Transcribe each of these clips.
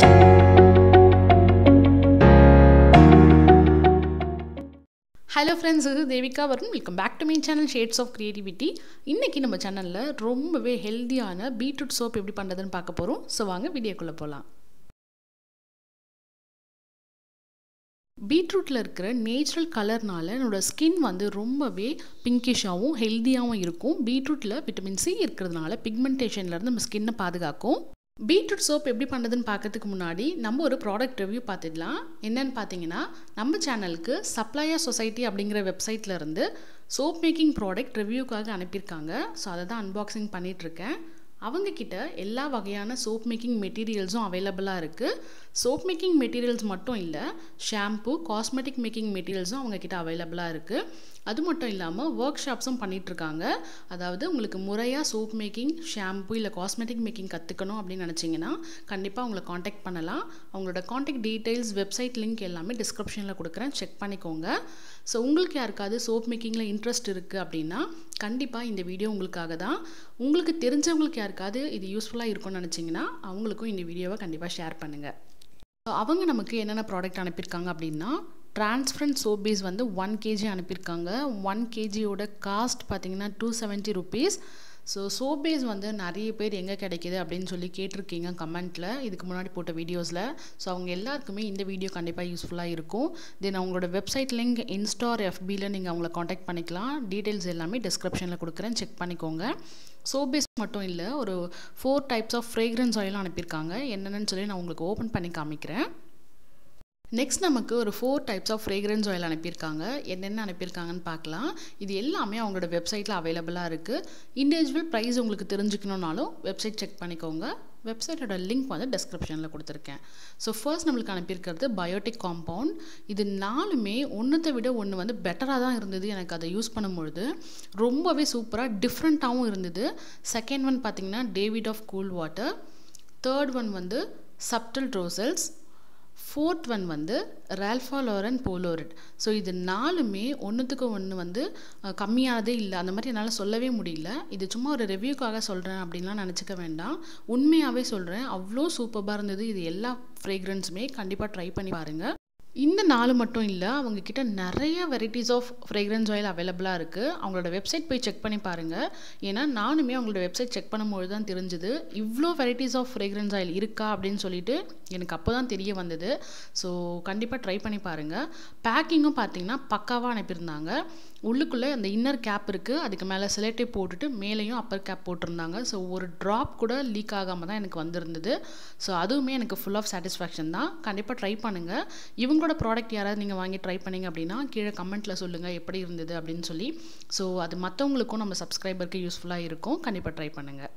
hello friends இது தேவிகா வரும் welcome back to my channel shades of creativity இன்றைக்கி நம்ம சேனலில் ரொம்பவே ஹெல்த்தியான பீட்ரூட் சோப் எப்படி பண்ணுறதுன்னு பார்க்க போகிறோம் ஸோ வாங்க வீடியோக்குள்ளே போகலாம் பீட்ரூட்டில் இருக்கிற நேச்சுரல் கலர்னால என்னோட ஸ்கின் வந்து ரொம்பவே பிங்கிஷாகவும் ஹெல்த்தியாகவும் இருக்கும் பீட்ரூட்டில் விட்டமின் சி இருக்கிறதுனால பிக்மெண்டேஷன்லேருந்து நம்ம ஸ்கின்னை பாதுகாக்கும் பீட்ரூட் சோப் எப்படி பண்ணுறதுன்னு பார்க்கறதுக்கு முன்னாடி நம்ம ஒரு ப்ராடக்ட் ரிவ்யூ பார்த்துடலாம் என்னன்னு பார்த்தீங்கன்னா நம்ம சேனலுக்கு சப்ளையர் சொசைட்டி அப்படிங்கிற வெப்சைட்டில் இருந்து சோப் மேக்கிங் ப்ராடக்ட் ரிவ்யூக்காக அனுப்பியிருக்காங்க ஸோ அதை தான் அன்பாக்சிங் பண்ணிகிட்ருக்கேன் அவங்கக்கிட்ட எல்லா வகையான சோப் மேக்கிங் மெட்டீரியல்ஸும் அவைலபிளாக இருக்குது சோப் மேக்கிங் மெட்டீரியல்ஸ் மட்டும் இல்லை ஷாம்பு காஸ்மெட்டிக் மேக்கிங் மெட்டீரியல்ஸும் அவங்கக்கிட்ட அவைலபிளாக இருக்குது அது மட்டும் இல்லாமல் ஒர்க் ஷாப்ஸும் பண்ணிகிட்ருக்காங்க அதாவது உங்களுக்கு முறையாக சோப் மேக்கிங் ஷாம்பு இல்லை காஸ்மெட்டிக் மேக்கிங் கற்றுக்கணும் அப்படின்னு நினச்சிங்கன்னா கண்டிப்பாக அவங்களை காண்டாக்ட் பண்ணலாம் அவங்களோட காண்டாக்ட் டீட்டெயில்ஸ் வெப்சைட் லிங்க் எல்லாமே டிஸ்கிரிப்ஷனில் கொடுக்குறேன் செக் பண்ணிக்கோங்க ஸோ உங்களுக்கு யாருக்காவது சோப் மேக்கிங்கில் இன்ட்ரெஸ்ட் இருக்குது அப்படின்னா கண்டிப்பாக இந்த வீடியோ உங்களுக்காக தான் உங்களுக்கு தெரிஞ்சவங்களுக்கு யாருக்காவது இது யூஸ்ஃபுல்லாக இருக்கும்னு நினச்சிங்கன்னா அவங்களுக்கும் இந்த வீடியோவை கண்டிப்பாக ஷேர் பண்ணுங்கள் ஸோ அவங்க நமக்கு என்னென்ன ப்ராடக்ட் அனுப்பியிருக்காங்க அப்படின்னா டிரான்ஸ்பரண்ட் சோப் பேஸ் வந்து ஒன் கேஜி அனுப்பியிருக்காங்க ஒன் கேஜியோட காஸ்ட் பார்த்தீங்கன்னா two seventy rupees so soap base வந்து நிறைய பேர் எங்கே கிடைக்கிது அப்படின்னு சொல்லி கேட்டிருக்கீங்க கமெண்ட்டில் இதுக்கு முன்னாடி போட்ட வீடியோஸில் ஸோ அவங்க எல்லாருக்குமே இந்த வீடியோ கண்டிப்பாக யூஸ்ஃபுல்லாக இருக்கும் தென் அவங்களோட வெப்சைட் லிங்க் இன்ஸ்டார் எஃபியில் நீங்கள் அவங்கள காண்டாக்ட் பண்ணிக்கலாம் டீட்டெயில்ஸ் எல்லாமே டிஸ்கிரிப்ஷனில் கொடுக்குறேன் செக் பண்ணிக்கோங்க சோப் பேஸ் மட்டும் இல்லை ஒரு ஃபோர் டைப்ஸ் ஆஃப் ஃப்ரேக்ரன்ஸ் ஆயிலும் அனுப்பியிருக்காங்க என்னென்னு சொல்லி நான் உங்களுக்கு ஓப்பன் பண்ணி காமிக்கிறேன் நெக்ஸ்ட் நமக்கு ஒரு four types of fragrance oil அனுப்பியிருக்காங்க என்னென்ன அனுப்பியிருக்காங்கன்னு பார்க்கலாம் இது எல்லாமே அவங்களோட வெப்சைட்டில் அவைலபிளாக இருக்குது இண்டிவிஜுவல் ப்ரைஸ் உங்களுக்கு தெரிஞ்சுக்கணுன்னாலும் வெப்சைட் செக் பண்ணிக்கோங்க வெப்சைட்டோட லிங்க் வந்து டிஸ்கிரிப்ஷனில் கொடுத்துருக்கேன் ஸோ ஃபர்ஸ்ட் நம்மளுக்கு அனுப்பியிருக்கிறது பயோட்டிக் காம்பவுண்ட் இது நாலுமே ஒன்றத்தை விட ஒன்று வந்து பெட்டராக தான் இருந்தது எனக்கு அதை யூஸ் பண்ணும்பொழுது ரொம்பவே சூப்பராக டிஃப்ரெண்ட்டாகவும் இருந்தது செகண்ட் ஒன் பார்த்திங்கன்னா Davidoff cool water third one வந்து சப்டல் ரோசல்ஸ் ஃபோர்த் ஒன் வந்து ரால்ஃபா லோரன் போலோரிட் ஸோ இது நாலுமே ஒன்றுத்துக்கு ஒன்று வந்து கம்மியானதே இல்லை அந்த மாதிரி என்னால் சொல்லவே முடியல இது சும்மா ஒரு ரிவ்யூக்காக சொல்கிறேன் அப்படின்லாம் நினச்சிக்க வேண்டாம் உண்மையாகவே சொல்கிறேன் அவ்வளோ சூப்பராக இருந்தது இது எல்லா ஃப்ரேக்ரன்ஸுமே கண்டிப்பாக ட்ரை பண்ணி பாருங்கள் இந்த நாலு மட்டும் இல்லை அவங்கக்கிட்ட நிறைய வெரைட்டிஸ் ஆஃப் ஃப்ரேக்ரன்ஸ் ஆயில் அவைலபிளாக இருக்குது அவங்களோட வெப்சைட் போய் செக் பண்ணி பாருங்கள் ஏன்னா நானுமே அவங்களோட வெப்சைட் செக் பண்ணும்போது தான் தெரிஞ்சுது இவ்வளோ வெரைட்டிஸ் ஆஃப் ஃப்ரேக்ரன்ஸ் ஆயில் இருக்கா அப்படின்னு சொல்லிட்டு எனக்கு அப்போ தான் தெரிய வந்தது ஸோ கண்டிப்பாக ட்ரை பண்ணி பாருங்கள் பேக்கிங்கும் பார்த்தீங்கன்னா பக்காவாக அனுப்பியிருந்தாங்க உள்ளுக்குள்ளே அந்த இன்னர் கேப் இருக்குது அதுக்கு மேலே சிலேட்டை போட்டுட்டு மேலேயும் அப்பர் கேப் போட்டிருந்தாங்க ஸோ ஒரு ட்ராப் கூட லீக் ஆகாமல் தான் எனக்கு வந்திருந்தது ஸோ அதுவுமே எனக்கு ஃபுல் ஆஃப் சாட்டிஸ்ஃபேக்ஷன் தான் கண்டிப்பாக ட்ரை பண்ணுங்கள் இவங்களோட ப்ராடக்ட் யாராவது நீங்கள் வாங்கி ட்ரை பண்ணிங்க அப்படின்னா கீழே கமெண்ட்டில் சொல்லுங்கள் எப்படி இருந்தது அப்படின்னு சொல்லி ஸோ அது மற்றவங்களுக்கும் நம்ம சப்ஸ்கிரைபருக்கு யூஸ்ஃபுல்லாக இருக்கும் கண்டிப்பாக ட்ரை பண்ணுங்கள்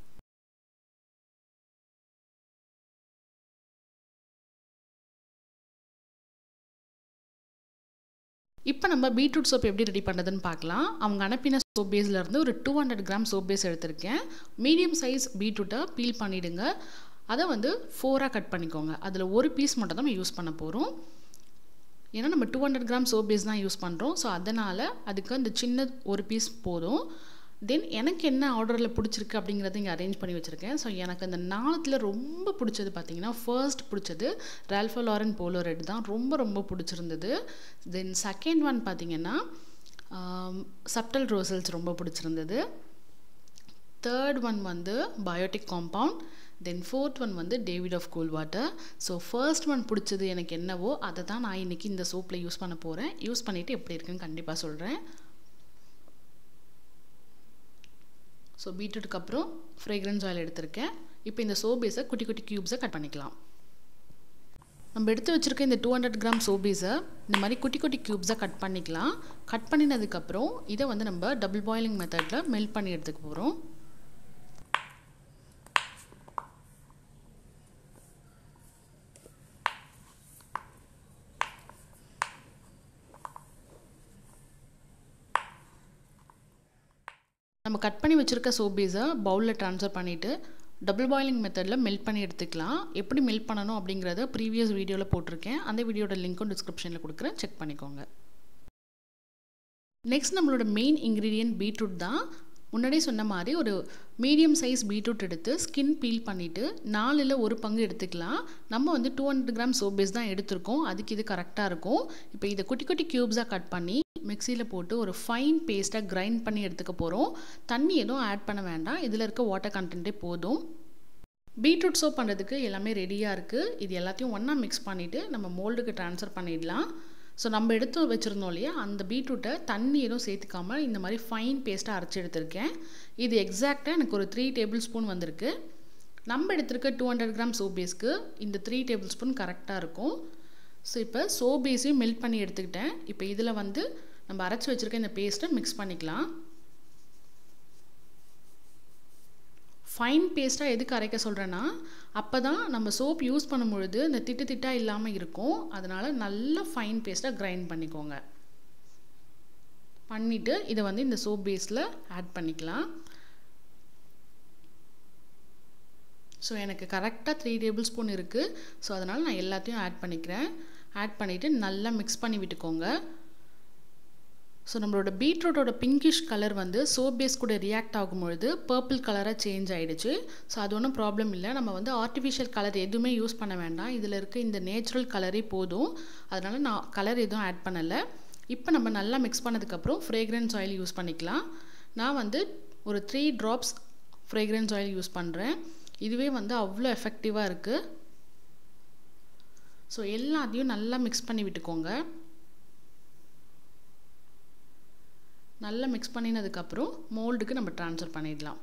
இப்போ நம்ம பீட்ரூட் சோப் எப்படி ரெடி பண்ணுறதுன்னு பார்க்கலாம் அவங்க அனுப்பின சோப் பேஸ்லேருந்து ஒரு two hundred gram soap base எடுத்திருக்கேன் மீடியம் சைஸ் பீட்ரூட்டை பீல் பண்ணிவிடுங்க அதை வந்து ஃபோராக கட் பண்ணிக்கோங்க அதில் ஒரு பீஸ் மட்டும் தான் நம்ம யூஸ் பண்ண போகிறோம் ஏன்னா நம்ம two hundred gram soap base தான் யூஸ் பண்ணுறோம் ஸோ அதனால் அதுக்கு அந்த சின்ன ஒரு பீஸ் போதும் தென் எனக்கு என்ன ஆர்டரில் பிடிச்சிருக்கு அப்படிங்கிறத இங்கே அரேஞ்ச் பண்ணி வச்சுருக்கேன் ஸோ எனக்கு அந்த நாளத்தில் ரொம்ப பிடிச்சது பார்த்தீங்கன்னா ஃபர்ஸ்ட் பிடிச்சது ரால்ஃபா லாரன் போலோ ரெட் தான் ரொம்ப ரொம்ப பிடிச்சிருந்தது தென் செகண்ட் ஒன் பார்த்திங்கன்னா சப்டல் ரோசல்ஸ் ரொம்ப பிடிச்சிருந்தது தேர்ட் ஒன் வந்து biotic compound then fourth one வந்து Davidoff cool water so first one பிடிச்சது எனக்கு என்னவோ அதை தான் நான் இன்றைக்கி இந்த சோப்பில் யூஸ் பண்ண போகிறேன் யூஸ் பண்ணிவிட்டு எப்படி இருக்குன்னு கண்டிப்பாக சொல்கிறேன் ஸோ பீட்ரூட்டுக்கு அப்புறம் ஃப்ரேக்ரன்ஸ் ஆயில் எடுத்திருக்கேன் இப்போ இந்த சோபேஸை குட்டி குட்டி க்யூப்ஸை கட் பண்ணிக்கலாம் நம்ம எடுத்து வச்சுருக்க இந்த டூ ஹண்ட்ரட் கிராம் சோபீஸை இந்த மாதிரி குட்டி குட்டி க்யூப்ஸாக கட் பண்ணிக்கலாம் கட் பண்ணினதுக்கப்புறம் இதை வந்து நம்ம டபுள் பாயிலிங் மெத்தடில் மெல்ட் பண்ணி எடுத்துக்க போகிறோம் நம்ம கட் பண்ணி வச்சுருக்க சோபீஸை பவுலில் ட்ரான்ஸ்ஃபர் பண்ணிவிட்டு டபுள் பாயிலிங் மெத்தடில் மெல்ட் பண்ணி எடுத்துக்கலாம் எப்படி மெல்ட் பண்ணணும் அப்படிங்கிறத ப்ரீவியஸ் வீடியோவில் போட்டிருக்கேன் அந்த வீடியோட லிங்க்கும் டிஸ்கிரிப்ஷனில் கொடுக்குறேன் செக் பண்ணிக்கோங்க நெக்ஸ்ட் நம்மளோட மெயின் இன்க்ரீடியன்ட் பீட்ரூட் தான் முன்னாடியே சொன்ன மாதிரி ஒரு மீடியம் சைஸ் பீட்ரூட் எடுத்து ஸ்கின் பீல் பண்ணிவிட்டு நாலில் ஒரு பங்கு எடுத்துக்கலாம் நம்ம வந்து two hundred gram soap base தான் எடுத்திருக்கோம் அதுக்கு இது கரெக்டாக இருக்கும் இப்போ இதை குட்டி குட்டி க்யூப்ஸாக கட் பண்ணி மிக்சியில் போட்டு ஒரு ஃபைன் பேஸ்ட்டாக கிரைண்ட் பண்ணி எடுத்துக்க போகிறோம் தண்ணி எதுவும் ஆட் பண்ண வேண்டாம் இதில் இருக்க வாட்டர் கண்டென்ட்டே போதும் பீட்ரூட் சோப் பண்ணுறதுக்கு எல்லாமே ரெடியாக இருக்குது இது எல்லாத்தையும் ஒன்றா மிக்ஸ் பண்ணிவிட்டு நம்ம மோல்டுக்கு ட்ரான்ஸ்ஃபர் பண்ணிடலாம் ஸோ நம்ம எடுத்து வச்சுருந்தோம் இல்லையா அந்த பீட்ரூட்டை தண்ணி எதுவும் சேர்த்துக்காமல் இந்த மாதிரி ஃபைன் பேஸ்ட்டாக அரைச்சி எடுத்திருக்கேன் இது எக்ஸாக்டாக எனக்கு ஒரு த்ரீ டேபிள் ஸ்பூன் வந்திருக்கு நம்ம எடுத்திருக்க டூ ஹண்ட்ரட் கிராம் சோப் பேஸ்க்கு இந்த த்ரீ டேபிள் ஸ்பூன் கரெக்டாக இருக்கும் ஸோ இப்போ சோப் பேஸையும் மெல்ட் பண்ணி எடுத்துக்கிட்டேன் இப்போ இதில் வந்து நம்ம அரைச்சி வச்சுருக்க இந்த பேஸ்ட்டை மிக்ஸ் பண்ணிக்கலாம் ஃபைன் பேஸ்ட்டாக எதுக்கு அரைக்க சொல்கிறேன்னா அப்போ தான் நம்ம சோப் யூஸ் பண்ணும் பொழுது இந்த திட்டு திட்டாக இல்லாமல் இருக்கும் அதனால் நல்லா ஃபைன் பேஸ்ட்டாக கிரைண்ட் பண்ணிக்கோங்க பண்ணிவிட்டு இதை வந்து இந்த சோப் பேஸில் ஆட் பண்ணிக்கலாம் ஸோ எனக்கு கரெக்டாக த்ரீ டேபிள் ஸ்பூன் இருக்குது ஸோ அதனால் நான் எல்லாத்தையும் ஆட் பண்ணிக்கிறேன் ஆட் பண்ணிவிட்டு நல்லா மிக்ஸ் பண்ணி விட்டுக்கோங்க ஸோ நம்மளோட பீட்ரூட்டோட பிங்கிஷ் கலர் வந்து சோப் பேஸ் கூட ரியாக்ட் ஆகும்பொழுது பர்பிள் கலராக சேஞ்ச் ஆகிடுச்சு ஸோ அது ஒன்றும் ப்ராப்ளம் இல்லை நம்ம வந்து ஆர்டிஃபிஷியல் கலர் எதுவுமே யூஸ் பண்ண வேண்டாம் இதில் இருக்க இந்த நேச்சுரல் கலரே போதும் அதனால் நான் கலர் எதுவும் ஆட் பண்ணலை இப்போ நம்ம நல்லா மிக்ஸ் பண்ணதுக்கப்புறம் ஃப்ரேக்ரன்ஸ் ஆயில் யூஸ் பண்ணிக்கலாம் நான் வந்து ஒரு three drops fragrance oil use பண்ணுறேன் இதுவே வந்து அவ்வளோ எஃபெக்டிவாக இருக்குது ஸோ எல்லாத்தையும் நல்லா மிக்ஸ் பண்ணி விட்டுக்கோங்க நல்லா மிக்ஸ் பண்ணினதுக்கப்புறம் மோல்டுக்கு நம்ம ட்ரான்ஸ்ஃபர் பண்ணிடலாம்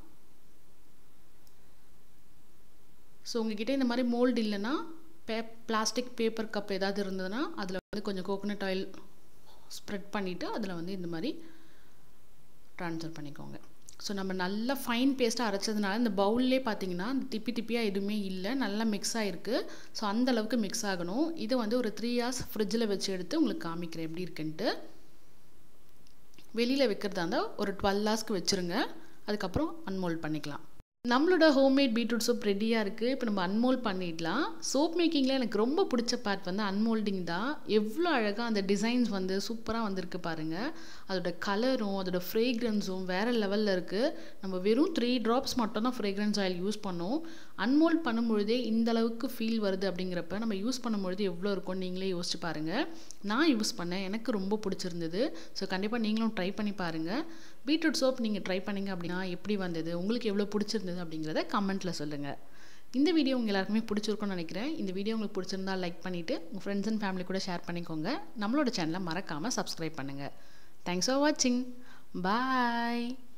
ஸோ உங்ககிட்ட இந்த மாதிரி மோல்டு இல்லைன்னா பே பிளாஸ்டிக் பேப்பர் கப் ஏதாவது இருந்ததுன்னா அதில் வந்து கொஞ்சம் கோகோனட் ஆயில் ஸ்ப்ரெட் பண்ணிவிட்டு அதில் வந்து இந்த மாதிரி ட்ரான்ஸ்ஃபர் பண்ணிக்கோங்க ஸோ நம்ம நல்லா ஃபைன் பேஸ்ட்டாக அரைச்சதுனால இந்த பவுல்லே பார்த்தீங்கன்னா இந்த திப்பி திப்பியாக எதுவுமே இல்லை நல்லா மிக்ஸ் ஆகிருக்கு ஸோ அந்த அளவுக்கு மிக்ஸ் ஆகணும் இதை வந்து ஒரு த்ரீ ஹார்ஸ் ஃப்ரிட்ஜில் வச்சு எடுத்து உங்களுக்கு காமிக்கிறேன் எப்படி இருக்குன்ட்டு வெளியில் வைக்கிறதா இருந்தால் ஒரு டுவெல் ஹார்ஸ்க்கு வச்சுருங்க அதுக்கப்புறம் அன்மோல்ட் பண்ணிக்கலாம் நம்மளோட ஹோம்மேட் பீட்ரூட் சோப் ரெடியாக இருக்குது இப்போ நம்ம அன்மோல்ட் பண்ணிடலாம் சோப் மேக்கிங்கில் எனக்கு ரொம்ப பிடிச்ச பார்ட் வந்து அன்மோல்டிங் தான் எவ்வளோ அழகாக அந்த டிசைன்ஸ் வந்து சூப்பராக வந்திருக்கு பாருங்கள் அதோட கலரும் அதோட ஃப்ரேக்ரன்ஸும் வேறு லெவலில் இருக்குது நம்ம வெறும் த்ரீ ட்ராப்ஸ் மட்டும் தான் ஃப்ரேக்ரன்ஸ் ஆயில் யூஸ் பண்ணோம் அன்மோல்ட் பண்ணும்பொழுதே இந்த அளவுக்கு ஃபீல் வருது அப்படிங்கிறப்ப நம்ம யூஸ் பண்ணும்பொழுது எவ்வளோ இருக்கும்னு நீங்களே யோசிச்சு பாருங்கள் நான் யூஸ் பண்ணேன் எனக்கு ரொம்ப பிடிச்சிருந்தது ஸோ கண்டிப்பாக நீங்களும் ட்ரை பண்ணி பாருங்கள் பீட்ரூட் சோப் நீங்கள் ட்ரை பண்ணிங்க அப்படின்னா எப்படி வந்தது உங்களுக்கு எவ்வளோ பிடிச்சிருந்தது அப்படிங்கிறத கமெண்ட்டில் சொல்லுங்கள் இந்த வீடியோ உங்கள் எல்லாருக்குமே பிடிச்சிருக்கும்னு நினைக்கிறேன் இந்த வீடியோ உங்களுக்கு பிடிச்சிருந்தா லைக் பண்ணிவிட்டு உங்கள் ஃப்ரெண்ட்ஸ் அண்ட் ஃபேமிலி கூட ஷேர் பண்ணிக்கோங்க நம்மளோட சேனலை மறக்காமல் சப்ஸ்கிரைப் பண்ணுங்கள் தேங்க்ஸ் ஃபார் வாட்சிங் பாய்